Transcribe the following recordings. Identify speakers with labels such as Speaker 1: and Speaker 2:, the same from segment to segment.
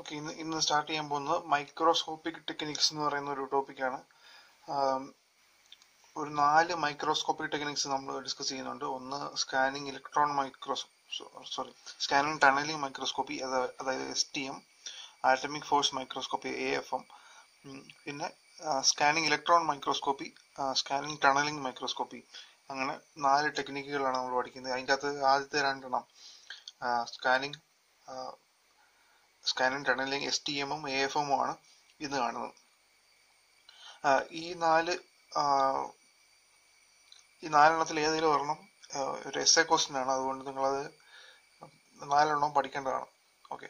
Speaker 1: okay ഇന്ന് ഇന്ന് start ചെയ്യാൻ പോകുന്നത് മൈക്രോസ്കോപ്പിക് ടെക്നിക്സ് എന്ന് പറയുന്ന ഒരു ടോപ്പിക്കാണ് ഒരു നാല് മൈക്രോസ്കോപ്പിക് ടെക്നിക്സ് നമ്മൾ ഡിസ്കസ് ചെയ്യുന്നുണ്ട് ഒന്ന് scanning electron micros sorry scanning tunneling microscopy അതായത് S T M atomic force microscopy A F M പിന്നെ scanning electron microscopy scanning tunneling microscopy അങ്ങനെ നാല് ടെക്നിക്കുകളാണ് നമ്മൾ പഠിക്കുന്നത് അതിൻ്റെ അകത്ത് ആദ്യത്തെ രണ്ടെണ്ണം scanning scanning tunneling S T എമ്മും എ എഫ് എമ്മും ആണ് ഇന്ന് കാണുന്നത് ഈ നാല് ഈ നാലെണ്ണത്തിൽ ഏതെങ്കിലും ഒരെണ്ണം ഒരു എസ് എ ക്വസ്റ്റ്യൻ ആണ് അതുകൊണ്ട് നിങ്ങളത് നാലെണ്ണം പഠിക്കേണ്ടതാണ് ഓക്കെ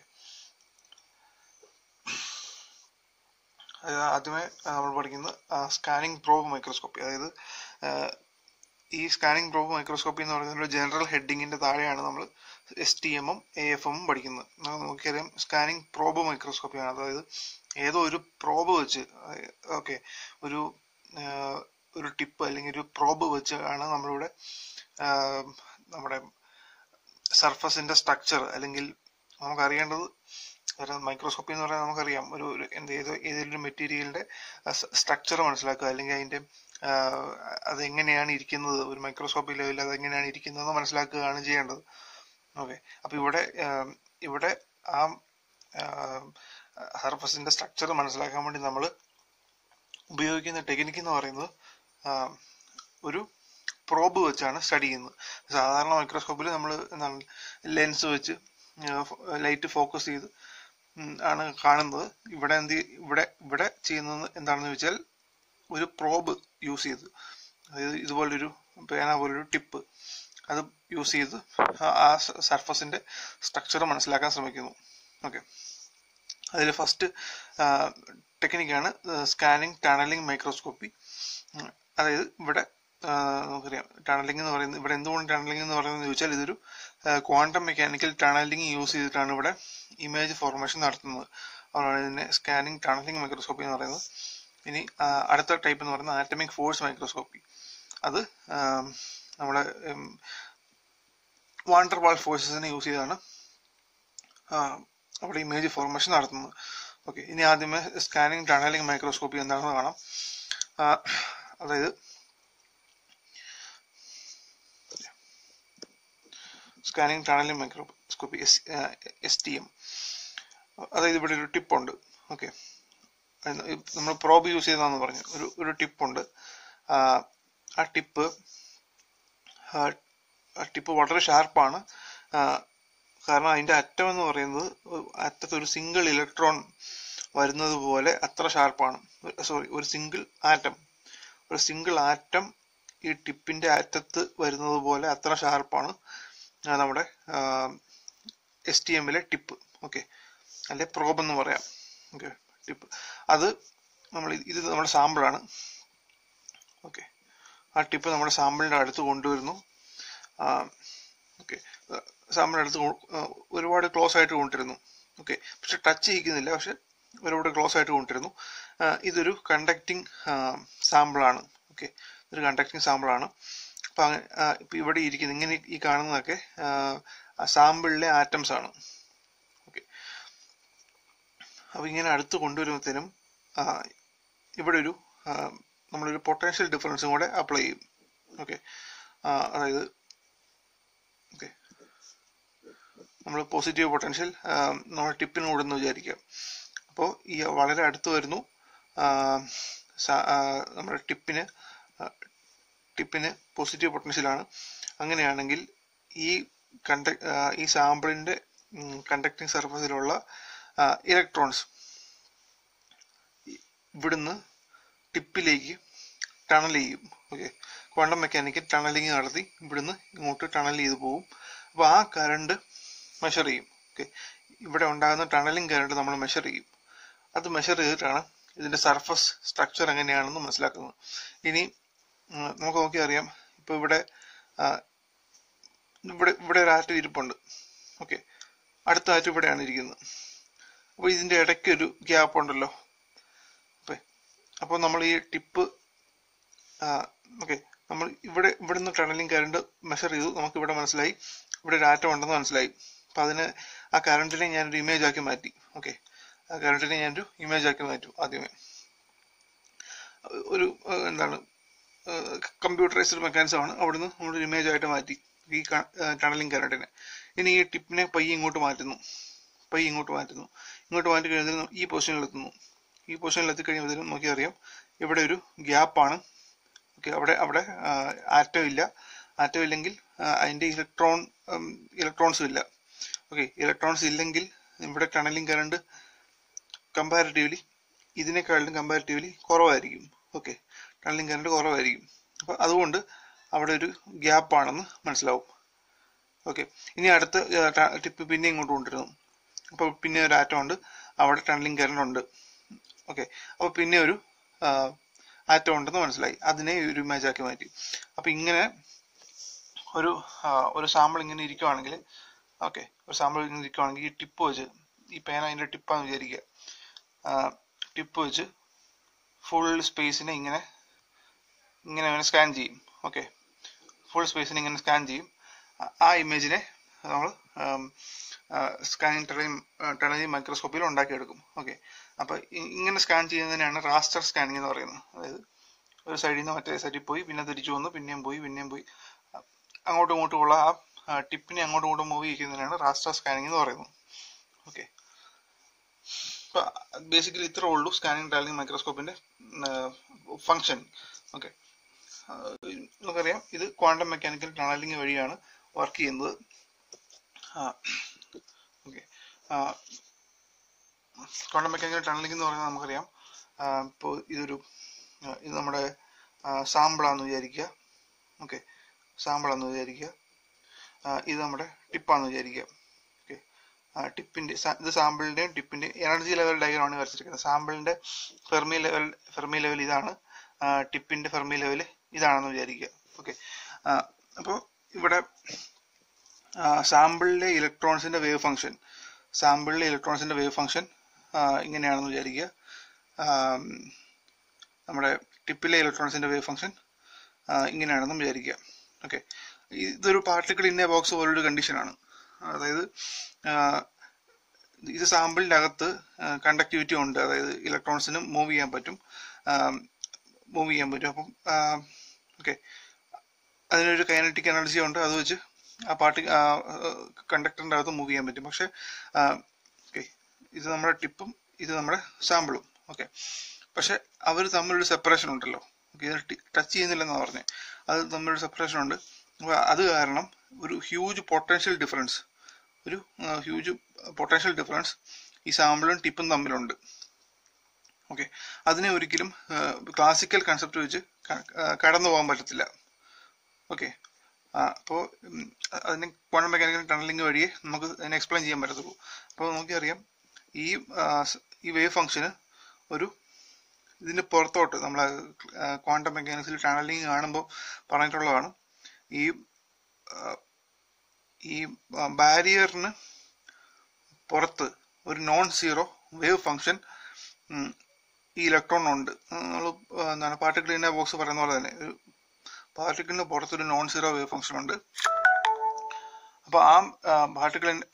Speaker 1: ആദ്യമേ നമ്മൾ പഠിക്കുന്നത് സ്കാനിങ് പ്രോബ് മൈക്രോസ്കോപ്പി അതായത് ഈ സ്കാനിങ് പ്രോബ് മൈക്രോസ്കോപ്പി എന്ന് പറയുന്ന ഒരു ജനറൽ ഹെഡിങ്ങിന്റെ താഴെയാണ് നമ്മൾ എസ് ടി എമ്മും എ എഫ് എമ്മും പഠിക്കുന്നത് നമുക്കറിയാം സ്കാനിങ് പ്രോബ് മൈക്രോസ്കോപ്പിയാണ് അതായത് ഏതോ ഒരു പ്രോബ് വെച്ച് ഓക്കെ ഒരു ഒരു ടിപ്പ് അല്ലെങ്കിൽ ഒരു പ്രോബ് വെച്ച് ആണ് നമ്മളിവിടെ നമ്മുടെ സർഫസിന്റെ സ്ട്രക്ചർ അല്ലെങ്കിൽ നമുക്കറിയേണ്ടത് മൈക്രോസ്കോപ്പി എന്ന് പറഞ്ഞാൽ നമുക്കറിയാം ഒരു എന്ത് ഏതോ ഏതെങ്കിലും ഒരു മെറ്റീരിയലിന്റെ സ്ട്രക്ചർ മനസ്സിലാക്കുക അല്ലെങ്കിൽ അതിന്റെ അതെങ്ങനെയാണ് ഇരിക്കുന്നത് ഒരു മൈക്രോസ്കോപ്പി ലെവലിൽ അതെങ്ങനെയാണ് ഇരിക്കുന്നത് മനസ്സിലാക്കുകയാണ് ചെയ്യേണ്ടത് ഓക്കെ അപ്പൊ ഇവിടെ ഇവിടെ ആ സർഫസിന്റെ സ്ട്രക്ചർ മനസ്സിലാക്കാൻ വേണ്ടി നമ്മൾ ഉപയോഗിക്കുന്ന ടെക്നിക്ക് എന്ന് പറയുന്നത് ഒരു പ്രോബ് വെച്ചാണ് സ്റ്റഡി ചെയ്യുന്നത് സാധാരണ മൈക്രോസ്കോപ്പിൽ നമ്മൾ എന്താണ് ലെൻസ് വെച്ച് ലൈറ്റ് ഫോക്കസ് ചെയ്ത് ആണ് കാണുന്നത് ഇവിടെ എന്ത് ഇവിടെ ഇവിടെ ചെയ്യുന്നത് എന്താണെന്ന് വെച്ചാൽ ഒരു പ്രോബ് യൂസ് ചെയ്ത് അതായത് ഇതുപോലൊരു പേന പോലൊരു ടിപ്പ് അത് യൂസ് ചെയ്ത് ആ സർഫസിന്റെ സ്ട്രക്ചർ മനസ്സിലാക്കാൻ ശ്രമിക്കുന്നു ഓക്കെ അതിൽ ഫസ്റ്റ് ടെക്നിക്കാണ് സ്കാനിങ് ടണലിംഗ് മൈക്രോസ്കോപ്പി അതായത് ഇവിടെ നമുക്കറിയാം ടണലിംഗ് എന്ന് പറയുന്നത് ഇവിടെ എന്തുകൊണ്ട് ടണലിംഗ് എന്ന് പറയുന്നത് ചോദിച്ചാൽ ഇതൊരു ക്വാണ്ടം മെക്കാനിക്കൽ ടണലിംഗ് യൂസ് ചെയ്തിട്ടാണ് ഇവിടെ ഇമേജ് ഫോർമേഷൻ നടത്തുന്നത് അതുകൊണ്ടാണ് ഇതിനെ സ്കാനിങ് ടണലിംഗ് മൈക്രോസ്കോപ്പി എന്ന് പറയുന്നത് ഇനി അടുത്ത ടൈപ്പ് എന്ന് പറയുന്നത് ആറ്റമിക് ഫോഴ്സ് മൈക്രോസ്കോപ്പി അത് നമ്മുടെ വാണ്ടർ വാൾ ഫോഴ്സസിനെ യൂസ് ചെയ്താണ് അവിടെ ഇമേജ് ഫോർമേഷൻ നടത്തുന്നത് ഓക്കെ ഇനി ആദ്യമേ സ്കാനിങ് ടണലിംഗ് മൈക്രോസ്കോപ്പി എന്താണെന്ന് കാണാം അതായത് scanning tunneling microscopy S S T M അതായത് ഇവിടെ ഒരു ടിപ്പുണ്ട് ഓക്കെ നമ്മൾ പ്രോബ് യൂസ് ചെയ്താന്ന് പറഞ്ഞു ഒരു ഒരു ടിപ്പുണ്ട് ആ ടിപ്പ് ആ ടിപ്പ് വളരെ ഷാർപ്പാണ് കാരണം അതിന്റെ അറ്റം എന്ന് പറയുന്നത് അറ്റത്ത് ഒരു സിംഗിൾ ഇലക്ട്രോൺ വരുന്നത് പോലെ അത്ര ഷാർപ്പാണ് സോറി ഒരു സിംഗിൾ ആറ്റം ഒരു സിംഗിൾ ആറ്റം ഈ ടിപ്പിന്റെ അറ്റത്ത് വരുന്നത് പോലെ അത്ര ഷാർപ്പാണ് നമ്മുടെ എസ് ടി എമ്മിലെ ടിപ്പ് ഓക്കെ അല്ലെ പ്രോബ് എന്ന് പറയാം ഓക്കെ ടിപ്പ് അത് നമ്മൾ ഇത് നമ്മുടെ സാമ്പിളാണ് ഓക്കെ ആ ടിപ്പ് നമ്മുടെ സാമ്പിളിന്റെ അടുത്ത് കൊണ്ടുവരുന്നു ഓക്കെ സാമ്പിളിന്റെ അടുത്ത് ഒരുപാട് ക്ലോസ് ആയിട്ട് കൊണ്ടുവരുന്നു ഓക്കെ പക്ഷെ ടച്ച് ചെയ്യിക്കുന്നില്ല പക്ഷെ ഒരുപാട് ക്ലോസ് ആയിട്ട് കൊണ്ടുവരുന്നു ഇതൊരു കണ്ടക്ടിങ് സാമ്പിളാണ് ഓക്കെ ഇതൊരു കണ്ടക്ടിങ് സാമ്പിളാണ് അപ്പൊ ഇപ്പൊ ഇവിടെ ഇരിക്കുന്ന ഇങ്ങനെ ഈ കാണുന്നതൊക്കെ സാമ്പിളിലെ ആറ്റംസ് ആണ് ഓക്കെ അപ്പൊ ഇങ്ങനെ അടുത്ത് കൊണ്ടുവരുമ്പോഴത്തേനും ഇവിടെ ഒരു നമ്മളൊരു പൊട്ടൻഷ്യൽ ഡിഫറൻസും കൂടെ അപ്ലൈ ചെയ്യും ഓക്കെ അതായത് ഓക്കെ നമ്മൾ പോസിറ്റീവ് പൊട്ടൻഷ്യൽ നമ്മൾ ടിപ്പിന് കൂടുന്നു വിചാരിക്കുക അപ്പോൾ ഈ വളരെ അടുത്ത് വരുന്നു നമ്മുടെ ടിപ്പിന് ടിപ്പിന് പോസിറ്റീവ് പൊട്ടൻഷ്യലാണ് അങ്ങനെയാണെങ്കിൽ ഈ കണ്ട ഈ സാമ്പിളിന്റെ കണ്ടക്ടിങ് സർഫസിലുള്ള ഇലക്ട്രോൺസ് ഇവിടുന്ന് ടിപ്പിലേക്ക് ടണൽ ചെയ്യും ഓക്കെ ക്വാണ്ടം മെക്കാനിക്കൽ ടണലിങ് നടത്തി ഇവിടുന്ന് ഇങ്ങോട്ട് ടണൽ ചെയ്ത് പോകും അപ്പോൾ ആ കറണ്ട് മെഷർ ചെയ്യും ഓക്കെ ഇവിടെ ഉണ്ടാകുന്ന ടണലിംഗ് കറണ്ട് നമ്മൾ മെഷർ ചെയ്യും അത് മെഷർ ചെയ്തിട്ടാണ് ഇതിന്റെ സർഫസ് സ്ട്രക്ചർ എങ്ങനെയാണെന്ന് മനസ്സിലാക്കുന്നത് ഇനി നമുക്ക് നോക്കി അറിയാം ഇപ്പൊ ഇവിടെ ഇവിടെ ഇവിടെ ഒരു ആറ്റം ഇരിപ്പുണ്ട് ഓക്കെ അടുത്ത ആറ്റം ഇവിടെയാണ് ഇരിക്കുന്നത് അപ്പൊ ഇതിന്റെ ഇടയ്ക്ക് ഒരു ഗ്യാപ്പ് ഉണ്ടല്ലോ അപ്പൊ അപ്പോൾ നമ്മൾ ഈ ടിപ്പ് ഓക്കെ നമ്മൾ ഇവിടെ ഇവിടുന്ന് ടണലിംഗ് കറണ്ട് മെഷർ ചെയ്തു നമുക്ക് ഇവിടെ മനസ്സിലായി ഇവിടെ ഒരു ആറ്റം ഉണ്ടെന്ന് മനസ്സിലായി അപ്പൊ അതിന് ആ കറണ്ടിനെ ഞാൻ ഒരു ഇമേജ് ആക്കി മാറ്റി ഓക്കെ കറണ്ടിനെ ഞാനൊരു ഇമേജ് ആക്കി മാറ്റും ആദ്യമേ ഒരു ആ, എന്താണ് കമ്പ്യൂട്ടറൈസ്ഡ് മെക്കാനിസം ആണ് അവിടുന്ന് നമ്മൾ ഒരു ഇമേജ് ആയിട്ട് മാറ്റി ഈ ടണലിംഗ് കറണ്ടിനെ ഇനി ഈ ടിപ്പിനെ പയ്യെ ഇങ്ങോട്ട് മാറ്റുന്നു പയ്യെ ഇങ്ങോട്ട് മാറ്റുന്നു ഇങ്ങോട്ട് മാറ്റി കഴിയുന്നതിന് ഈ പൊസിഷനിൽ എത്തുന്നു ഈ പൊസിഷനിൽ എത്തിക്കഴിയുമ്പോഴത്തേനും നോക്കിയറിയാം ഇവിടെ ഒരു ഗ്യാപ്പാണ് ഓക്കെ അവിടെ അവിടെ ആറ്റം ഇല്ല ആറ്റം ഇല്ലെങ്കിൽ ആ, അതിന്റെ ഇലക്ട്രോൺ ഇലക്ട്രോൺസും ഇല്ല ഓക്കെ ഇലക്ട്രോൺസ് ഇല്ലെങ്കിൽ ഇവിടെ ടണലിംഗ് കറണ്ട് കമ്പാരിറ്റീവ്ലി ഇതിനേക്കാളും കമ്പാരിറ്റീവ്ലി കുറവായിരിക്കും ഓക്കെ ടണലിംഗ് കറണ്ട് കുറവായിരിക്കും അപ്പൊ അതുകൊണ്ട് അവിടെ ഒരു ഗ്യാപ്പ് ആണെന്ന് മനസ്സിലാവും ഓക്കെ ഇനി അടുത്ത ടിപ്പ് പിന്നെ ഇങ്ങോട്ട് കൊണ്ടുവരുന്നു അപ്പോൾ പിന്നെ ഒരു ആറ്റം ഉണ്ട് അവിടെ ടണലിംഗ് കറണ്ട് ഉണ്ട് ഓക്കെ അപ്പോൾ പിന്നെ ഒരു ആറ്റം ഉണ്ടെന്ന് മനസ്സിലായി അതിനെ ഒരു ഇമേജ് ആക്കി മാറ്റി അപ്പൊ ഇങ്ങനെ ഒരു ആ, ഒരു സാമ്പിൾ ഇങ്ങനെ ഇരിക്കുവാണെങ്കിൽ ഓക്കെ ഒരു സാമ്പിൾ ഇങ്ങനെ ഇരിക്കുവാണെങ്കിൽ ഈ ടിപ്പ് വെച്ച് ഈ പേന അതിന്റെ ടിപ്പാന്ന് വിചാരിക്കുക ടിപ്പ് വെച്ച് ഫുൾ സ്പേസിനെ ഇങ്ങനെ ഇങ്ങനെ അങ്ങനെ സ്കാൻ ചെയ്യും ഓക്കെ ഫുൾ സ്പേസിനെ ഇങ്ങനെ സ്കാൻ ചെയ്യും ആ- ആ ഇമേജിനെ നമ്മൾ സ്കാനിങ് ടെലജി മൈക്രോസ്കോപ്പിൽ ഉണ്ടാക്കിയെടുക്കും ഓക്കെ അപ്പൊ ഇ- ഇങ്ങനെ സ്കാൻ ചെയ്യുന്നതിനാണ് റാസ്റ്റർ സ്കാനിങ് എന്ന് പറയുന്നത് അതായത് ഒരു സൈഡിൽ നിന്ന് മറ്റേ സൈഡിൽ പോയി പിന്നെ തിരിച്ചു വന്നു പിന്നെയും പോയി പിന്നെയും പോയി അ- അങ്ങോട്ടും ഇങ്ങോട്ടും ഉള്ള ആ ടിപ്പിനെ അങ്ങോട്ടും ഇങ്ങോട്ടും മൂവ് ചെയ്യുന്നതിനാണ് റാസ്റ്റർ സ്കാനിങ് എന്ന് പറയുന്നത് ഓക്കെ അപ്പൊ ബേസിക്കലി ഇത്രേ ഉള്ളൂ സ്കാനിങ് ടെലജി മൈക്രോസ്കോപ്പിന്റെ ഫങ്ഷൻ ഓക്കെ നമുക്കറിയാം ഇത് ക്വാണ്ടം മെക്കാനിക്കൽ ടണലിംഗ് വഴിയാണ് വർക്ക് ചെയ്യുന്നത് ഓക്കെ ക്വാണ്ടം മെക്കാനിക്കൽ ടണലിംഗ് എന്ന് പറയുന്നത് നമുക്കറിയാം ഇപ്പോൾ ഇതൊരു ആ, ഇത് നമ്മുടെ സാമ്പിളാന്ന് വിചാരിക്കുക ഓക്കെ സാമ്പിളാന്ന് വിചാരിക്കുക ആ, ഇത് നമ്മുടെ ടിപ്പാന്ന് വിചാരിക്കുക ഓക്കെ ടിപ്പിന്റെ ഇത് സാമ്പിളിന്റെയും ടിപ്പിന്റെയും എനർജി ലെവൽ ഡയഗ്രാമാണ് വരച്ചിരിക്കുന്നത് സാമ്പിളിന്റെ ഫെർമി ലെവൽ ഫെർമി ലെവൽ ഇതാണ് ടിപ്പിന്റെ ഫെർമി ലെവൽ ഇതാണെന്ന് വിചാരിക്കുക ഓക്കെ അപ്പോൾ ഇവിടെ സാമ്പിളിലെ ഇലക്ട്രോൺസിന്റെ വേവ് ഫംഗ്ഷൻ സാമ്പിളിലെ ഇലക്ട്രോൺസിന്റെ വേവ് ഫംഗ്ഷൻ ഇങ്ങനെയാണെന്ന് വിചാരിക്കുക ആം, നമ്മുടെ ടിപ്പിലെ ഇലക്ട്രോൺസിന്റെ വേവ് ഫംഗ്ഷൻ ഇങ്ങനെയാണെന്നും വിചാരിക്കുക ഓക്കെ ഇതൊരു പാർട്ടിക്കിൾ ഇൻ എ ബോക്സ് പോലൊരു കണ്ടീഷനാണ് അതായത് ആ, ഇത് സാമ്പിളിന്റെ അകത്ത് കണ്ടക്ടിവിറ്റി ഉണ്ട് അതായത് ഇലക്ട്രോൺസിന് മൂവ് ചെയ്യാൻ പറ്റും മൂവ് ചെയ്യാൻ പറ്റും അപ്പം ഓക്കെ അതിനൊരു കൈനറ്റിക് എനർജി ഉണ്ട് അത് വെച്ച് ആ പാർട്ടി കണ്ടക്ടറിന്റെ അകത്ത് മൂവ് ചെയ്യാൻ പറ്റും പക്ഷെ ഓക്കെ ഇത് നമ്മുടെ ടിപ്പും ഇത് നമ്മുടെ സാമ്പിളും ഓക്കെ പക്ഷെ അവർ തമ്മിലൊരു സെപ്പറേഷൻ ഉണ്ടല്ലോ ഓക്കെ ഇത് ടച്ച് ചെയ്യുന്നില്ലെന്നാണ് പറഞ്ഞത് അത് തമ്മിലൊരു സെപ്പറേഷൻ ഉണ്ട് അപ്പൊ അത് കാരണം ഒരു ഹ്യൂജ് പൊട്ടൻഷ്യൽ ഡിഫറൻസ് ഒരു ഹ്യൂജ് പൊട്ടൻഷ്യൽ ഡിഫറൻസ് ഈ സാമ്പിളും ടിപ്പും തമ്മിലുണ്ട് ഓക്കെ അതിനെ ഒരിക്കലും ക്ലാസിക്കൽ കൺസെപ്റ്റ് വെച്ച് ക- ആ, കടന്നു പോകാൻ പറ്റത്തില്ല ഓക്കെ അപ്പോൾ അതിനെ ക്വാണ്ടം മെക്കാനിക്കൽ ടണലിംഗ് വഴിയേ നമുക്ക് അതിനെ എക്സ്പ്ലെയിൻ ചെയ്യാൻ പറ്റത്തുള്ളൂ അപ്പോൾ നമുക്കറിയാം ഈ ആ, സ്- ഈ വേവ് ഫംഗ്ഷന് ഒരു ഇതിന്റെ പുറത്തോട്ട് നമ്മൾ ക്വാണ്ടം മെക്കാനിക്സിൽ ടണലിംഗ് കാണുമ്പോൾ പറഞ്ഞിട്ടുള്ളതാണ് ഈ ആ, ഈ ബാരിയറിന് പുറത്ത് ഒരു നോൺ സീറോ വേവ് ഫംഗ്ഷൻ ഈ ഇലക്ട്രോൺ ഉണ്ട് നമ്മൾ എന്താണ് പാർട്ടിക്കിളിന്റെ ബോക്സ് പറയുന്ന പോലെ തന്നെ ഒരു പാർട്ടിക്കിളിന് പുറത്തൊരു നോൺ സീറോ വേവ് ഫംഗ്ഷൻ ഉണ്ട് അപ്പൊ ആ പാർട്ടിക്കിളിന്റെ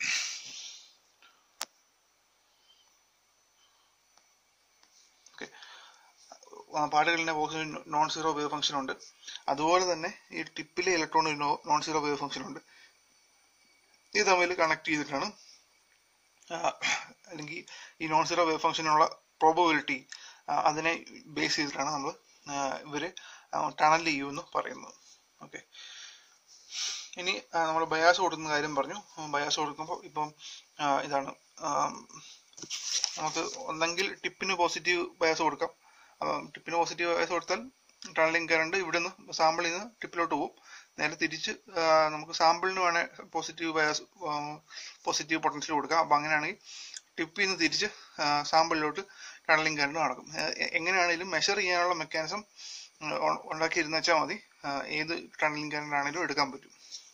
Speaker 1: പാർട്ടിക്കിളിന്റെ ബോക്സിന് നോൺ സീറോ വേവ് ഫംഗ്ഷൻ ഉണ്ട് അതുപോലെ തന്നെ ഈ ടിപ്പിലെ ഇലക്ട്രോൺ ഒരു നോൺ സീറോ വേവ് ഫംഗ്ഷൻ ഉണ്ട് ഇത് തമ്മിൽ കണക്ട് ചെയ്തിട്ടാണ് ആ, അല്ലെങ്കിൽ ഈ നോൺ സീറോ വേവ് ഫംഗ്ഷനുള്ള പ്രോബബിലിറ്റി അതിനെ ബേസ് ചെയ്തിട്ടാണ് നമ്മൾ ഇവര് ടണൽ ചെയ്യുമെന്ന് പറയുന്നത് ഓക്കെ ഇനി നമ്മൾ ബയാസ് കൊടുക്കുന്ന കാര്യം പറഞ്ഞു ബയാസ് കൊടുക്കുമ്പോൾ ഇപ്പം ആ, ഇതാണ് ആം, നമുക്ക് ഒന്നെങ്കിൽ ടിപ്പിന് പോസിറ്റീവ് ബയാസ് കൊടുക്കാം അപ്പം ടിപ്പിന് പോസിറ്റീവ് ബയാസ് കൊടുത്താൽ ടണലിംഗ് കറണ്ട് ഇവിടെ നിന്ന് സാമ്പിളിൽ നിന്ന് ടിപ്പിലോട്ട് പോകും നേരെ തിരിച്ച് ആ, നമുക്ക് സാമ്പിളിന് വേണേൽ പോസിറ്റീവ് ബയാസ് പോസിറ്റീവ് പൊട്ടൻഷ്യൽ കൊടുക്കാം അപ്പം അങ്ങനെയാണെങ്കിൽ ടിപ്പിൽ നിന്ന് തിരിച്ച് സാമ്പിളിലോട്ട് ടണലിംഗ് കറണ്ട് നടക്കും എ- എങ്ങനെയാണെങ്കിലും മെഷർ ചെയ്യാനുള്ള മെക്കാനിസം ഉണ്ടാക്കിയിരുന്ന വെച്ചാൽ മതി ആ, ഏത് ടണലിംഗ് കറണ്ട് ആണെങ്കിലും എടുക്കാൻ പറ്റും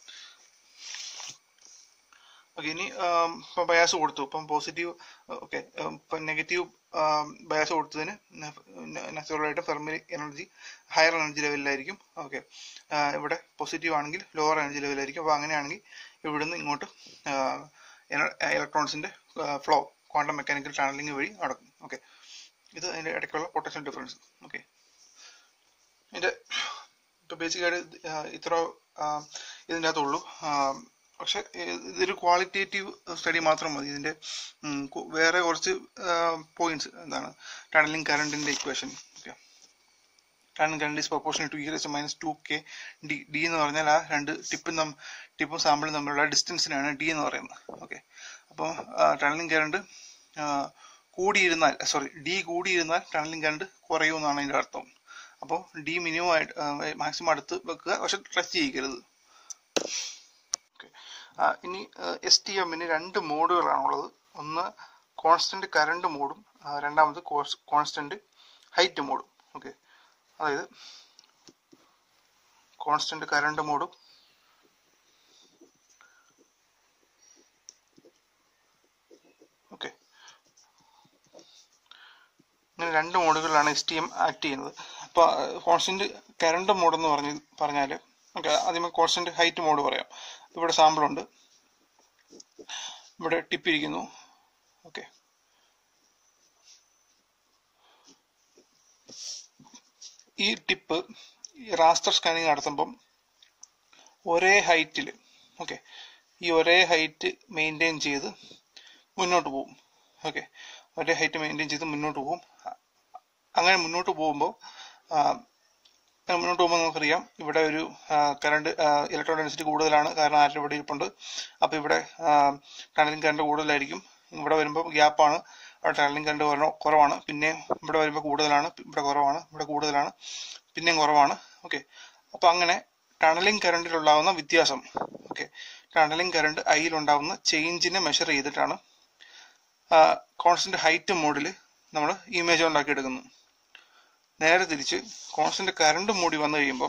Speaker 1: ഓക്കെ ഇനി ഇപ്പം ബയാസ് കൊടുത്തു ഇപ്പം പോസിറ്റീവ് ഓക്കെ ഇപ്പം നെഗറ്റീവ് ബയാസ് കൊടുത്തതിന് നാച്ചുറലായിട്ട് ഫെർമി എനർജി ഹയർ എനർജി ലെവലിലായിരിക്കും ഓക്കെ ഇവിടെ പോസിറ്റീവ് ആണെങ്കിൽ ലോവർ എനർജി ലെവലിലായിരിക്കും അപ്പോൾ അങ്ങനെയാണെങ്കിൽ ഇവിടുന്ന് ഇങ്ങോട്ട് ഇലക്ട്രോൺസിന്റെ ഫ്ലോ ക്വാണ്ടം മെക്കാനിക്കൽ ടണലിംഗ് വഴി നടക്കും ഓക്കെ ഇത് അതിന്റെ ഇടയ്ക്കുള്ള പൊട്ടൻഷ്യൽ ഡിഫറൻസ് ഓക്കെ ഇതിന്റെ ഇപ്പൊ ബേസിക്കായിട്ട് ഇത്ര ആ, ഇതിൻ്റെ അകത്തുള്ളൂ ആ, പക്ഷെ ഇത് ഇതൊരു ക്വാളിറ്റേറ്റീവ് സ്റ്റഡി മാത്രം മതി ഇതിന്റെ ഉം, കു- വേറെ കുറച്ച് പോയിന്റ്സ് എന്താണ് ടണലിംഗ് കറണ്ടിന്റെ equation okay tunnel current is proportional to e s minus two K D D എന്ന് പറഞ്ഞാൽ ആ രണ്ട് ടിപ്പും തം ടിപ്പും സാമ്പിളും തമ്മിലുള്ള ഡിസ്റ്റൻസിനാണ് ഡി എന്ന് പറയുന്നത് ഓക്കെ അപ്പോൾ ടണലിംഗ് കറണ്ട് കൂടിയിരുന്നാൽ സോറി ഡി കൂടിയിരുന്നാൽ ടണലിംഗ് കറണ്ട് കുറയുമെന്നാണ് അതിന്റെ അർത്ഥം അപ്പോൾ ഡി മിനിമം ആയിട്ട് മാക്സിമം അടുത്ത് വെക്കുക പക്ഷെ ടച്ച് ചെയ്യിക്കരുത് ഓക്കെ ഇനി എസ് ടി എമ്മിന് രണ്ട് മോഡുകളാണുള്ളത് ഒന്ന് കോൺസ്റ്റന്റ് കറണ്ട് മോഡും രണ്ടാമത് കോൺസ്റ്റന്റ് ഹൈറ്റ് മോഡും ഓക്കെ അതായത് കോൺസ്റ്റന്റ് കറണ്ട് മോഡും ഓക്കെ ഇങ്ങനെ രണ്ട് മോഡുകളിലാണ് എസ് ടി എം ആക്ട് ചെയ്യുന്നത് അപ്പോൾ കോൺസ്റ്റന്റ് കറണ്ട് മോഡ് എന്ന് പറഞ്ഞ് പറഞ്ഞാൽ ഓക്കെ ആദ്യമേ കോൺസ്റ്റന്റ് ഹൈറ്റ് മോഡ് പറയാം ഇവിടെ സാമ്പിൾ ഉണ്ട് ഇവിടെ ടിപ്പ് ഇരിക്കുന്നു ഓക്കെ ഈ ടിപ്പ് റാസ്റ്റർ സ്കാനിങ് നടത്തുമ്പം ഒരേ ഹൈറ്റിൽ ഓക്കെ ഈ ഒരേ ഹൈറ്റ് മെയിൻറ്റെയിൻ ചെയ്ത് മുന്നോട്ട് പോകും ഓക്കെ ഒരേ ഹൈറ്റ് മെയിൻറ്റെയിൻ ചെയ്ത് മുന്നോട്ട് പോകും അങ്ങനെ മുന്നോട്ട് പോകുമ്പോൾ മുന്നോട്ട് പോകുമ്പോൾ നമുക്കറിയാം ഇവിടെ ഒരു കറണ്ട് ഇലക്ട്രോൺ ഡെൻസിറ്റി കൂടുതലാണ് കാരണം ആരുടെ ഇവിടെ ഇരിപ്പുണ്ട് അപ്പോൾ ഇവിടെ ടണലിംഗ് കറണ്ട് കൂടുതലായിരിക്കും ഇവിടെ വരുമ്പോൾ ഗ്യാപ്പാണ് അവിടെ ടണലിംഗ് കറണ്ട് കുറവാണ് പിന്നെ ഇവിടെ വരുമ്പോൾ കൂടുതലാണ് ഇവിടെ കുറവാണ് ഇവിടെ കൂടുതലാണ് പിന്നെയും കുറവാണ് ഓക്കെ അപ്പോൾ അങ്ങനെ ടണലിംഗ് കറണ്ടിലുണ്ടാകുന്ന വ്യത്യാസം ഓക്കെ ടണലിംഗ് കറണ്ട് ഐയിലുണ്ടാകുന്ന ചേഞ്ചിനെ മെഷർ ചെയ്തിട്ടാണ് കോൺസ്റ്റന്റ് ഹൈറ്റ് മോഡിൽ നമ്മൾ ഇമേജ് ഉണ്ടാക്കിയെടുക്കുന്നത് നേരെ തിരിച്ച് കോൺസ്റ്റന്റ് കറണ്ട് മൂടി വന്നു കഴിയുമ്പോൾ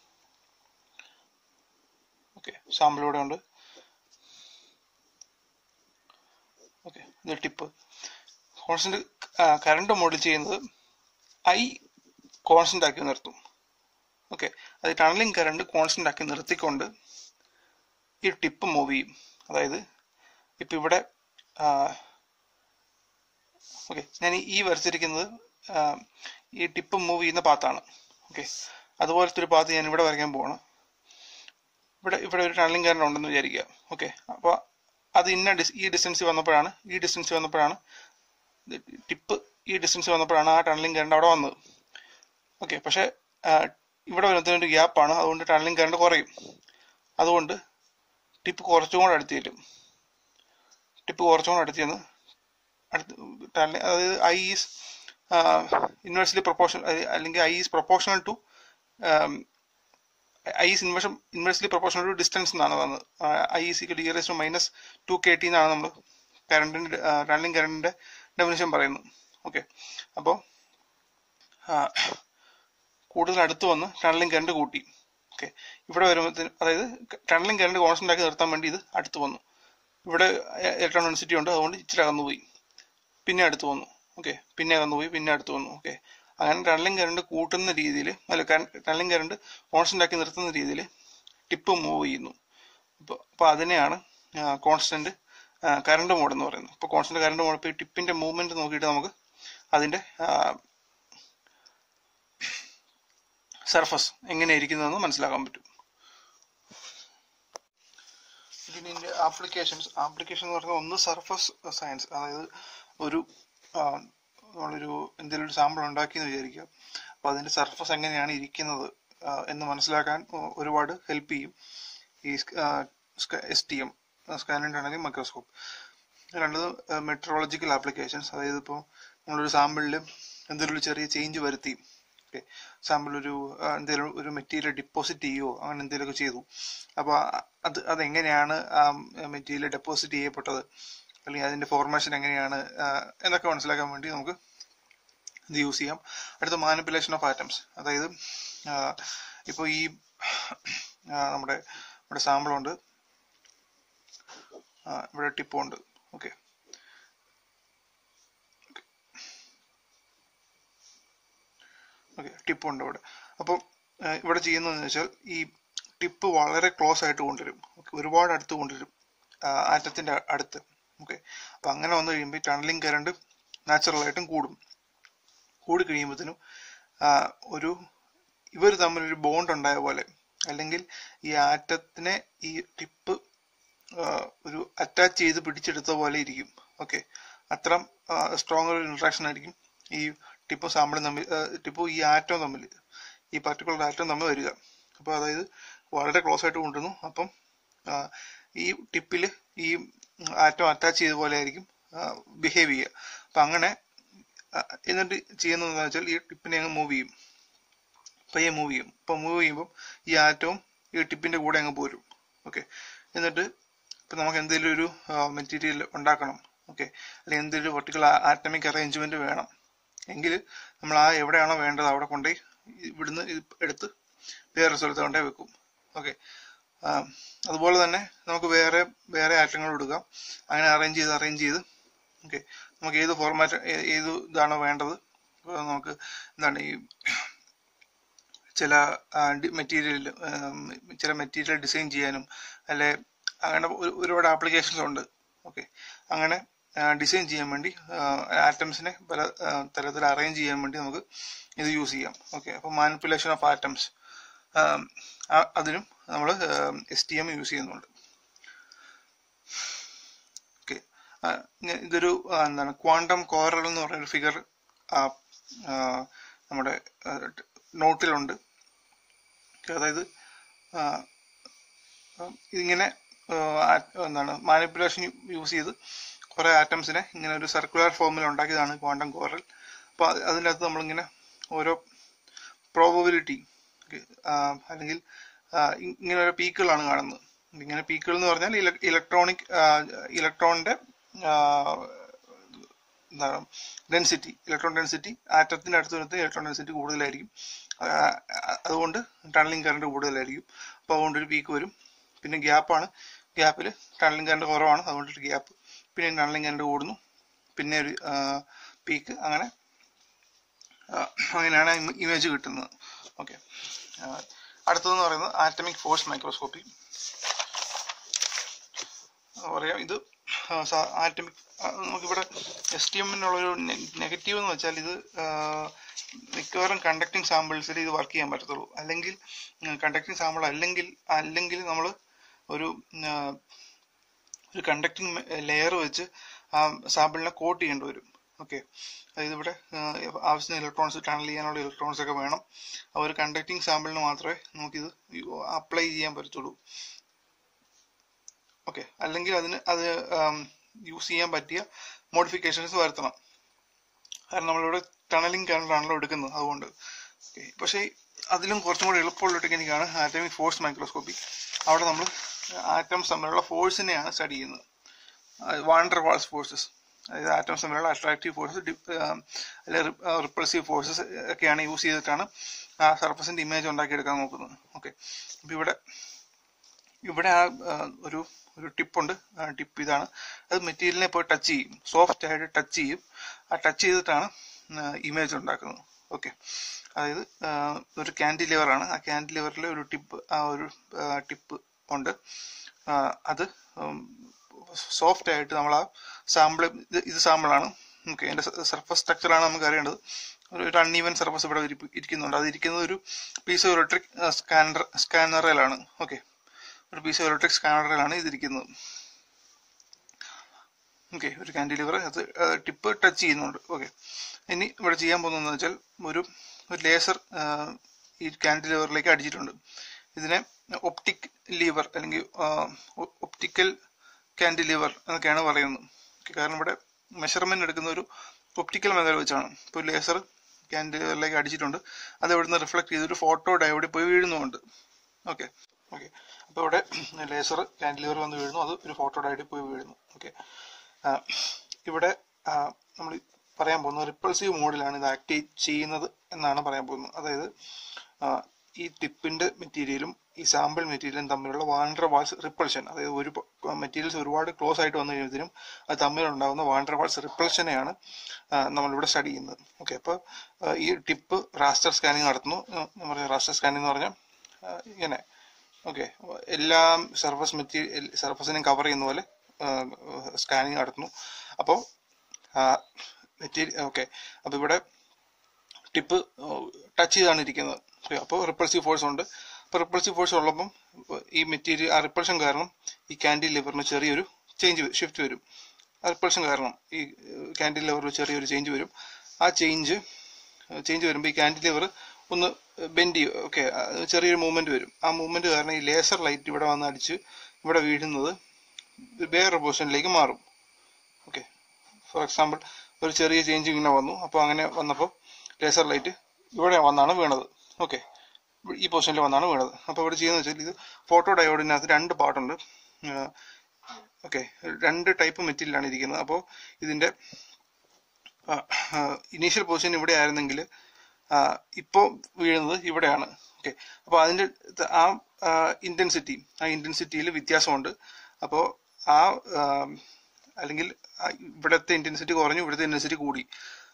Speaker 1: ഓക്കെ സാമ്പിൾ ഇവിടെ ഉണ്ട് ഓക്കെ ഇത് ടിപ്പ് കോൺസ്റ്റന്റ് കറണ്ട് മോഡിൽ ചെയ്യുന്നത് ഐ കോൺസ്റ്റന്റ് ആക്കി നിർത്തും ഓക്കെ അത് ടണലിംഗ് കറണ്ട് കോൺസ്റ്റന്റ് ആക്കി നിർത്തിക്കൊണ്ട് ഈ ടിപ്പ് മൂവ് ചെയ്യും അതായത് ഇപ്പം ഇവിടെ ഓക്കെ ഞാൻ ഈ വരച്ചിരിക്കുന്നത് ഈ ടിപ്പ് മൂവ് ചെയ്യുന്ന പാത്താണ് ഓക്കെ അതുപോലത്തെ ഒരു പാത്ത് ഞാൻ ഇവിടെ വരയ്ക്കാൻ പോവാണ് ഇവിടെ ഇവിടെ ഒരു ടണലിംഗ് കറണ്ട് ഉണ്ടെന്ന് വിചാരിക്കുക ഓക്കെ അപ്പോൾ അത് ഇന്ന ഡിസ് ഈ ഡിസ്റ്റൻസ് വന്നപ്പോഴാണ് ഈ ഡിസ്റ്റൻസ് വന്നപ്പോഴാണ് ടിപ്പ് ഈ ഡിസ്റ്റൻസ് വന്നപ്പോഴാണ് ആ ടണലിംഗ് കറണ്ട് അവിടെ വന്നത് ഓക്കെ പക്ഷേ ഇവിടെ വരുന്നതിന് ഒരു ഗ്യാപ്പാണ് അതുകൊണ്ട് ടണലിംഗ് കറണ്ട് കുറയും അതുകൊണ്ട് ടിപ്പ് കുറച്ചും കൂടെ അടുത്ത് ചെല്ലും ടിപ്പ് കുറച്ചും കൂടെ അടുത്ത് ചെന്ന് അടുത്ത് അതായത് ഐ ഈസ് ഇൻവേഴ്സ്ലി പ്രൊപ്പോർഷൻ അല്ലെങ്കിൽ I is proportional to I is inverse inversely proportional to distance എന്നാണ് വന്നത് I is equal ear to minus two K T എന്നാണ് നമ്മൾ കറണ്ടിന്റെ ടണലിംഗ് കറണ്ടിന്റെ ഡെഫിനിഷൻ പറയുന്നത് ഓക്കെ അപ്പോൾ കൂടുതൽ അടുത്ത് വന്ന് ടണലിംഗ് കറണ്ട് കൂട്ടി ഓക്കെ ഇവിടെ വരുമ്പോഴത്തേന് അതായത് ടണലിംഗ് കറണ്ട് കോൺസ്റ്റന്റ് ആക്കി നിർത്താൻ വേണ്ടി ഇത് അടുത്ത് വന്നു ഇവിടെ ഇലക്ട്രോൺ ഡെൻസിറ്റി ഉണ്ട് അതുകൊണ്ട് ഇച്ചിരി അകന്നു പോയി പിന്നെ അടുത്ത് വന്നു ഓക്കെ പിന്നെ അകന്നു പോയി പിന്നെ അടുത്ത് വന്നു ഓക്കെ അങ്ങനെ ടണലിംഗ് കറണ്ട് കൂട്ടുന്ന രീതിയിൽ അല്ല ടണലിംഗ് കറണ്ട് കോൺസ്റ്റന്റ് ആക്കി നിർത്തുന്ന രീതിയിൽ ടിപ്പ് മൂവ് ചെയ്യുന്നു അപ്പോൾ അപ്പോൾ അതിനെയാണ് കോൺസ്റ്റന്റ് കറണ്ട് മോഡ് എന്ന് പറയുന്നത് ഇപ്പോൾ കോൺസ്റ്റന്റ് കറണ്ട് മോഡ് ഇപ്പോൾ ഈ ടിപ്പിന്റെ മൂവ്മെന്റ് നോക്കിയിട്ട് നമുക്ക് അതിന്റെ സർഫസ് എങ്ങനെ ഇരിക്കുന്നതെന്ന് മനസ്സിലാക്കാൻ പറ്റും ഇതിന്റെ ആപ്ലിക്കേഷൻസ് ആപ്ലിക്കേഷൻ എന്ന് പറഞ്ഞാൽ ഒന്ന് സർഫസ് സയൻസ് അതായത് ഒരു നമ്മളൊരു എന്തെങ്കിലും ഒരു സാമ്പിൾ ഉണ്ടാക്കി എന്ന് വിചാരിക്കുക അപ്പോൾ അതിന്റെ സർഫസ് എങ്ങനെയാണ് ഇരിക്കുന്നത് എന്ന് മനസ്സിലാക്കാൻ ഒരുപാട് ഹെൽപ്പ് ചെയ്യും ഈ എസ് ടി എം സ്കാനിങ് ആണെങ്കിൽ മൈക്രോസ്കോപ്പ് രണ്ടത് മെട്രോളജിക്കൽ ആപ്ലിക്കേഷൻസ് അതായത് ഇപ്പോൾ നമ്മളൊരു സാമ്പിളിൽ എന്തെങ്കിലും ഒരു ചെറിയ ചേഞ്ച് വരുത്തി ഓക്കെ സാമ്പിൾ ഒരു എന്തെങ്കിലും ഒരു മെറ്റീരിയൽ ഡിപ്പോസിറ്റ് ചെയ്യുകയോ അങ്ങനെ എന്തെങ്കിലുമൊക്കെ ചെയ്തു അപ്പോൾ അത് അതെങ്ങനെയാണ് ആ മെറ്റീരിയൽ ഡെപ്പോസിറ്റ് ചെയ്യപ്പെട്ടത് അല്ലെങ്കിൽ അതിന്റെ ഫോർമേഷൻ എങ്ങനെയാണ് എന്നൊക്കെ മനസ്സിലാക്കാൻ വേണ്ടി നമുക്ക് ഇത് യൂസ് ചെയ്യാം അടുത്ത മാനിപ്പുലേഷൻ ഓഫ് ആറ്റംസ് അതായത് ഇപ്പോൾ ഈ നമ്മുടെ ഇവിടെ സാമ്പിൾ ഉണ്ട് ഇവിടെ ടിപ്പും ഉണ്ട് ഓക്കെ ഓക്കെ ടിപ്പ് ഉണ്ട് ഇവിടെ അപ്പോൾ ഇവിടെ ചെയ്യുന്നതെന്ന് വെച്ചാൽ ഈ ടിപ്പ് വളരെ ക്ലോസ് ആയിട്ട് കൊണ്ടുവരും ഒരുപാട് അടുത്ത് കൊണ്ടുവരും ആറ്റത്തിന്റെ അടുത്ത് ഓക്കെ അപ്പം അങ്ങനെ വന്നു കഴിയുമ്പോൾ ഈ ടണലിംഗ് കറണ്ട് നാച്ചുറലായിട്ടും കൂടും കൂടി കഴിയുമ്പോഴത്തേനും ഒരു ഇവർ തമ്മിലൊരു ബോണ്ട് ഉണ്ടായ പോലെ അല്ലെങ്കിൽ ഈ ആറ്റത്തിനെ ഈ ടിപ്പ് ഒരു അറ്റാച്ച് ചെയ്ത് പിടിച്ചെടുത്ത പോലെ ഇരിക്കും ഓക്കെ അത്ര സ്ട്രോങ് ഒരു ഇൻട്രാക്ഷൻ ആയിരിക്കും ഈ ടിപ്പും സാമ്പിളും തമ്മിൽ ടിപ്പും ഈ ആറ്റവും തമ്മിൽ ഈ പർട്ടിക്കുലർ ആറ്റവും തമ്മിൽ വരിക അപ്പോൾ അതായത് വളരെ ക്ലോസ് ആയിട്ട് കൊണ്ടുവരുന്നു അപ്പം ഈ ടിപ്പിൽ ഈ ആറ്റം അറ്റാച്ച് ചെയ്ത പോലെ ആയിരിക്കും ബിഹേവ് ചെയ്യുക അപ്പം അങ്ങനെ എന്നിട്ട് ചെയ്യുന്നതെന്ന് വെച്ചാൽ ഈ ടിപ്പിനെ അങ്ങ് മൂവ് ചെയ്യും പയ്യെ മൂവ് ചെയ്യും അപ്പം മൂവ് ചെയ്യുമ്പം ഈ ആറ്റവും ഈ ടിപ്പിന്റെ കൂടെ അങ്ങ് പോരും ഓക്കെ എന്നിട്ട് ഇപ്പം നമുക്ക് എന്തെങ്കിലും ഒരു മെറ്റീരിയൽ ഉണ്ടാക്കണം ഓക്കെ അല്ലെങ്കിൽ എന്തെങ്കിലും ഒരു പർട്ടിക്കുലർ ആറ്റമിക് അറേഞ്ച്മെന്റ് വേണം എങ്കിൽ നമ്മൾ ആ എവിടെയാണോ വേണ്ടത് അവിടെ കൊണ്ടുപോയി ഇവിടുന്ന് എടുത്ത് വേറെ സ്ഥലത്ത് കൊണ്ടേ വെക്കും ഓക്കെ അതുപോലെ തന്നെ നമുക്ക് വേറെ വേറെ ആറ്റങ്ങൾ എടുക്കാം അങ്ങനെ അറേഞ്ച് ചെയ്ത് അറേഞ്ച് ചെയ്ത് ഓക്കെ നമുക്ക് ഏത് ഫോർമാറ്റ് ഏത് ഇതാണോ വേണ്ടത് നമുക്ക് എന്താണ് ഈ ചില മെറ്റീരിയൽ ചില മെറ്റീരിയൽ ഡിസൈൻ ചെയ്യാനും അല്ലെ അങ്ങനെ ഒരുപാട് ആപ്ലിക്കേഷൻസ് ഉണ്ട് ഓക്കെ അങ്ങനെ ഡിസൈൻ ചെയ്യാൻ വേണ്ടി ആറ്റംസിനെ പല തരത്തിൽ അറേഞ്ച് ചെയ്യാൻ വേണ്ടി നമുക്ക് ഇത് യൂസ് ചെയ്യാം ഓക്കെ അപ്പോൾ മാനിപ്പുലേഷൻ ഓഫ് ആറ്റംസ് അതിനും നമ്മൾ എസ് ടി എം യൂസ് ചെയ്യുന്നുണ്ട് ഓക്കെ ഇതൊരു എന്താണ് ക്വാണ്ടം കോറൽ എന്ന് പറയുന്ന ഫിഗർ നമ്മുടെ നോട്ടിലുണ്ട് അതായത് ഇതിങ്ങനെ എന്താണ് മാനിപ്പുലേഷൻ യൂസ് ചെയ്ത് കുറെ ആറ്റംസിനെ ഇങ്ങനെ ഒരു സർക്കുലർ ഫോമിൽ ഉണ്ടാക്കിയതാണ് ക്വാണ്ടം കോറൽ അപ്പോൾ അതിൻ്റെ അകത്ത് നമ്മളിങ്ങനെ ഓരോ പ്രോബബിലിറ്റി അല്ലെങ്കിൽ ഇങ്ങനെ ഓരോ പീക്കുകളാണ് കാണുന്നത് ഇങ്ങനെ പീക്കുകൾ എന്ന് പറഞ്ഞാൽ ഇലക്ട്രോണിക് ഇലക്ട്രോണിന്റെ എന്താണ് ഡെൻസിറ്റി ഇലക്ട്രോൺ ഡെൻസിറ്റി ആറ്റത്തിന്റെ അടുത്ത് വരുന്നത് ഇലക്ട്രോൺ ഡെൻസിറ്റി കൂടുതലായിരിക്കും അതുകൊണ്ട് ടണലിംഗ് കറണ്ട് കൂടുതലായിരിക്കും അപ്പോൾ അതുകൊണ്ട് ഒരു പീക്ക് വരും പിന്നെ ഗ്യാപ്പാണ് ഗ്യാപ്പിൽ ടണലിംഗ് കറണ്ട് കുറവാണ് അതുകൊണ്ട് ഒരു ഗ്യാപ്പ് പിന്നെ ടണലിംഗ് കറണ്ട് കൂടുന്നു പിന്നെ ഒരു പീക്ക് അങ്ങനെ അങ്ങനെയാണ് ഇമേജ് കിട്ടുന്നത് ഓക്കെ അടുത്തതെന്ന് പറയുന്നത് ആറ്റമിക് ഫോഴ്സ് മൈക്രോസ്കോപ്പി പറയാം ഇത് ആറ്റമിക് നമുക്കിവിടെ എസ് ടി എമ്മിനുള്ളൊരു നെഗറ്റീവ് എന്ന് വെച്ചാൽ ഇത് മിക്കവാറും കണ്ടക്ടിങ് സാമ്പിൾസിൽ ഇത് വർക്ക് ചെയ്യാൻ പറ്റത്തുള്ളൂ അല്ലെങ്കിൽ കണ്ടക്ടിങ് സാമ്പിൾ അല്ലെങ്കിൽ അല്ലെങ്കിൽ നമ്മൾ ഒരു ഒരു കണ്ടക്ടിങ് ലെയർ വെച്ച് ആ സാമ്പിളിനെ കോട്ട് ചെയ്യേണ്ടി വരും ഓക്കെ അതായത് ഇവിടെ ആവശ്യത്തിന് ഇലക്ട്രോൺസ് ടണൽ ചെയ്യാനുള്ള ഇലക്ട്രോൺസ് ഒക്കെ വേണം ആ ഒരു കണ്ടക്ടിങ് സാമ്പിളിന് മാത്രമേ നമുക്കിത് അപ്ലൈ ചെയ്യാൻ പറ്റത്തുള്ളൂ ഓക്കെ അല്ലെങ്കിൽ അതിന് അത് യൂസ് ചെയ്യാൻ പറ്റിയ മോഡിഫിക്കേഷൻസ് വരുത്തണം കാരണം നമ്മളിവിടെ ടണലിംഗ് കറണ്ടാണല്ലോ എടുക്കുന്നത് അതുകൊണ്ട് ഓക്കെ പക്ഷേ അതിലും കുറച്ചും കൂടി എളുപ്പമുള്ള ടെക്നിക്കാണ് ആറ്റമിക് ഫോഴ്സ് മൈക്രോസ്കോപ്പി അവിടെ നമ്മൾ ആറ്റംസ് തമ്മിലുള്ള ഫോഴ്സിനെയാണ് സ്റ്റഡി ചെയ്യുന്നത് വാണ്ടർ വാൾസ് ഫോഴ്സസ് അതായത് ആറ്റംസ് തമ്മിലുള്ള അട്രാക്റ്റീവ് ഫോഴ്സസ് അല്ലെങ്കിൽ റിപ്പൾസീവ് ഫോഴ്സസ് ഒക്കെയാണ് യൂസ് ചെയ്തിട്ടാണ് ആ സർഫസിന്റെ ഇമേജ് ഉണ്ടാക്കിയെടുക്കാൻ നോക്കുന്നത് ഓക്കെ അപ്പോൾ ഇവിടെ ഇവിടെ ആ ഒരു ഒരു ടിപ്പുണ്ട് ആ ടിപ്പ് ഇതാണ് അത് മെറ്റീരിയലിനെ പോയി ടച്ച് ചെയ്യും സോഫ്റ്റ് ആയിട്ട് ടച്ച് ചെയ്യും ആ ടച്ച് ചെയ്തിട്ടാണ് ഇമേജ് ഉണ്ടാക്കുന്നത് ഓക്കെ അതായത് ഒരു കാൻഡിലിവർ ആണ് ആ കാൻഡിലിവറിലെ ഒരു ടിപ്പ് ആ ഒരു ടിപ്പ് ഉണ്ട് അത് സോഫ്റ്റ് ആയിട്ട് നമ്മൾ ആ സാമ്പിൾ ഇത് സാമ്പിളാണ് ഓക്കെ അതിന്റെ സർഫസ് സ്ട്രക്ചറാണ് നമുക്ക് അറിയേണ്ടത് ഒരു അൺഈവൻ സർഫസ് ഇവിടെ ഇരിക്കുന്നുണ്ട് അത് ഇരിക്കുന്നത് ഒരു പീസ് ഇലക്ട്രിക് സ്കാനർ സ്കാനറിലാണ് ഓക്കെ ഒരു പീസ് ഇലക്ട്രിക് സ്കാനറിലാണ് ഇതിരിക്കുന്നത് ഓക്കെ ഒരു കാൻഡിലിവർ അത് ടിപ്പ് ടച്ച് ചെയ്യുന്നുണ്ട് ഓക്കെ ഇനി ഇവിടെ ചെയ്യാൻ പോകുന്നതെന്ന് വെച്ചാൽ ഒരു ഒരു ലേസർ ഈ കാൻഡിലിവറിലേക്ക് അടിച്ചിട്ടുണ്ട് ഇതിനെ ഒപ്റ്റിക് ലീവർ അല്ലെങ്കിൽ ഒപ്റ്റിക്കൽ കാൻഡിലിവർ എന്നൊക്കെയാണ് പറയുന്നത് കാരണം ഇവിടെ മെഷർമെന്റ് എടുക്കുന്ന ഒരു ഒപ്റ്റിക്കൽ മെത്തേഡ് വെച്ചാണ് ഇപ്പോൾ ലേസർ കാൻഡിലിവറിലേക്ക് അടിച്ചിട്ടുണ്ട് അത് ഇവിടുന്ന് റിഫ്ലക്ട് ചെയ്തൊരു ഫോട്ടോ ഡയോഡിൽ പോയി വീഴുന്നുമുണ്ട് ഓക്കെ ഓക്കെ അപ്പോൾ ഇവിടെ ലേസർ കാൻഡിലിവർ വന്ന് വീഴുന്നു അത് ഒരു ഫോട്ടോ ഡയോഡിൽ പോയി വീഴുന്നു ഓക്കെ ഇവിടെ നമ്മൾ പറയാൻ പോകുന്നത് റിപ്പൾസീവ് മോഡിലാണ് ഇത് ആക്ടിവേറ്റ് ചെയ്യുന്നത് എന്നാണ് പറയാൻ പോകുന്നത് അതായത് ഈ ടിപ്പിന്റെ മെറ്റീരിയലും ഈ സാമ്പിൾ മെറ്റീരിയലും തമ്മിലുള്ള വാണ്ടർ വാൾസ് റിപ്പൾഷൻ അതായത് ഒരു മെറ്റീരിയൽസ് ഒരുപാട് ക്ലോസ് ആയിട്ട് വന്നു കഴിയുമ്പോഴത്തേനും അത് തമ്മിലുണ്ടാകുന്ന വാണ്ടർ വാൾസ് റിപ്പൾഷനെയാണ് നമ്മളിവിടെ സ്റ്റഡി ചെയ്യുന്നത് ഓക്കെ അപ്പോൾ ഈ ടിപ്പ് റാസ്റ്റർ സ്കാനിങ് നടത്തുന്നു ഞാൻ പറഞ്ഞ റാസ്റ്റർ സ്കാനിങ് എന്ന് പറഞ്ഞാൽ ഇങ്ങനെ ഓക്കെ എല്ലാം സർഫസ് മെറ്റീരിയൽ സർഫസിനെയും കവർ ചെയ്യുന്ന പോലെ സ്കാനിങ് നടത്തുന്നു അപ്പോൾ മെറ്റീരിയൽ ഓക്കെ അപ്പോൾ ഇവിടെ ടിപ്പ് ടച്ച് ചെയ്താണ് ഇരിക്കുന്നത് അപ്പോൾ റിപ്പൾസീവ് ഫോഴ്സ് ഉണ്ട് അപ്പോൾ റിപ്പൾസീവ് ഫോഴ്സ് ഉള്ളപ്പം ഈ മെറ്റീരിയൽ ആ റിപ്പൾഷൻ കാരണം ഈ ക്യാൻഡിൽ ലിവറിന് ചെറിയൊരു ചേഞ്ച് ഷിഫ്റ്റ് വരും ആ റിപ്പൾഷൻ കാരണം ഈ ക്യാൻഡിൽ ലിവറിൽ ചെറിയൊരു ചേഞ്ച് വരും ആ ചേഞ്ച് ചേഞ്ച് വരുമ്പോൾ ഈ ക്യാൻഡിൽ ലിവർ ഒന്ന് ബെൻഡ് ചെയ്യും ഓക്കെ ചെറിയൊരു മൂവ്മെന്റ് വരും ആ മൂവ്മെന്റ് കാരണം ഈ ലേസർ ലൈറ്റ് ഇവിടെ വന്ന് അടിച്ച് ഇവിടെ വീഴുന്നത് വേറെ പൊസിഷനിലേക്ക് മാറും ഓക്കെ ഫോർ എക്സാമ്പിൾ ഒരു ചെറിയ ചേഞ്ച് ഇങ്ങനെ വന്നു അപ്പോൾ അങ്ങനെ വന്നപ്പോൾ ലേസർ ലൈറ്റ് ഇവിടെ വന്നാണ് വീണത് ഓക്കെ ഈ പൊസിഷനിൽ വന്നാണ് വീണത് അപ്പോൾ ഇവിടെ ചെയ്യുന്നത് വെച്ചാൽ ഇത് ഫോട്ടോ ഡയോഡിനകത്ത് രണ്ട് പാർട്ടുണ്ട് ഓക്കെ രണ്ട് ടൈപ്പ് മെറ്റീരിയലാണ് ഇരിക്കുന്നത് അപ്പോൾ ഇതിൻ്റെ ഇനീഷ്യൽ പൊസിഷൻ ഇവിടെ ആയിരുന്നെങ്കിൽ ഇപ്പോൾ വീഴുന്നത് ഇവിടെയാണ് ഓക്കെ അപ്പോൾ അതിൻ്റെ ആ ഇൻറ്റൻസിറ്റി ആ ഇൻറ്റൻസിറ്റിയിൽ വ്യത്യാസമുണ്ട് അപ്പോൾ ആ അല്ലെങ്കിൽ ഇവിടുത്തെ ഇൻറ്റൻസിറ്റി കുറഞ്ഞു ഇവിടുത്തെ ഇൻറ്റൻസിറ്റി കൂടി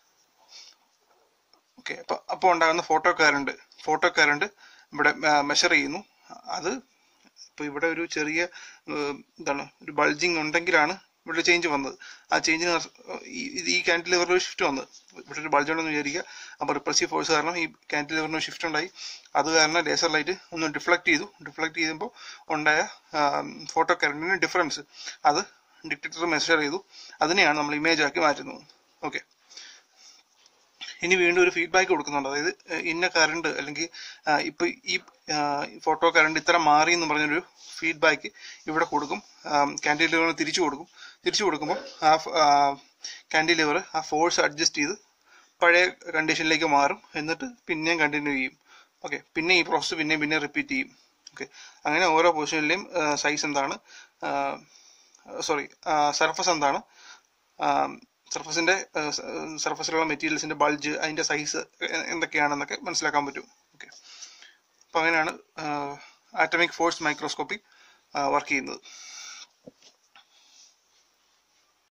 Speaker 1: ഓക്കെ അപ്പൊ അപ്പോൾ ഉണ്ടാകുന്ന ഫോട്ടോ കറണ്ട് ഫോട്ടോ കറണ്ട് ഇവിടെ മെഷർ ചെയ്യുന്നു അത് ഇപ്പൊ ഇവിടെ ഒരു ചെറിയ എന്താണ് ഒരു ബൾജിങ് ഉണ്ടെങ്കിലാണ് ഇവിടെ ചേഞ്ച് വന്നത് ആ ചേഞ്ചിന് ഇത് ഈ കാൻഡിലിവറിൽ ഒരു ഷിഫ്റ്റ് വന്നത് ഇവിടെ ഒരു ബൾജ് ഉണ്ടെന്ന് വിചാരിക്കുക അപ്പോൾ റിപ്പൾസീവ് ഫോഴ്സ് കാരണം ഈ കാൻഡിലിവറിന് ഷിഫ്റ്റ് ഉണ്ടായി അത് കാരണം ലേസർ ലൈറ്റ് ഒന്ന് ഡിഫ്ലക്ട് ചെയ്തു ഡിഫ്ലക്ട് ചെയ്യുമ്പോൾ ഉണ്ടായ ഫോട്ടോ കറണ്ടിന് ഡിഫറൻസ് അത് ഡിറ്റക്ടർ മെഷർ ചെയ്തു അതിനെയാണ് നമ്മൾ ഇമേജ് ആക്കി മാറ്റുന്നത് ഓക്കെ ഇനി വീണ്ടും ഒരു ഫീഡ്ബാക്ക് കൊടുക്കുന്നുണ്ട് അതായത് ഇന്ന കറണ്ട് അല്ലെങ്കിൽ ഇപ്പൊ ഈ ഫോട്ടോ കറണ്ട് ഇത്ര മാറി എന്ന് പറഞ്ഞൊരു ഫീഡ്ബാക്ക് ഇവിടെ കൊടുക്കും കാൻഡിലിവറിന് തിരിച്ചു കൊടുക്കും തിരിച്ചു കൊടുക്കുമ്പോൾ ആ കാൻഡിലിവർ ആ ഫോഴ്സ് അഡ്ജസ്റ്റ് ചെയ്ത് പഴയ കണ്ടീഷനിലേക്ക് മാറും എന്നിട്ട് പിന്നെയും കണ്ടിന്യൂ ചെയ്യും ഓക്കെ പിന്നെ ഈ പ്രോസസ്സ് പിന്നെയും പിന്നെ റിപ്പീറ്റ് ചെയ്യും ഓക്കെ അങ്ങനെ ഓരോ പൊസിഷനിലെയും സൈസ് എന്താണ് സോറി സർഫസ് എന്താണ് സർഫസിന്റെ സർഫസിലുള്ള മെറ്റീരിയൽസിന്റെ ബൾജ് അതിന്റെ സൈസ് എന്തൊക്കെയാണെന്നൊക്കെ മനസ്സിലാക്കാൻ പറ്റും ഓക്കെ അപ്പൊ അങ്ങനെയാണ് ആറ്റമിക് ഫോഴ്സ് മൈക്രോസ്കോപ്പി വർക്ക് ചെയ്യുന്നത്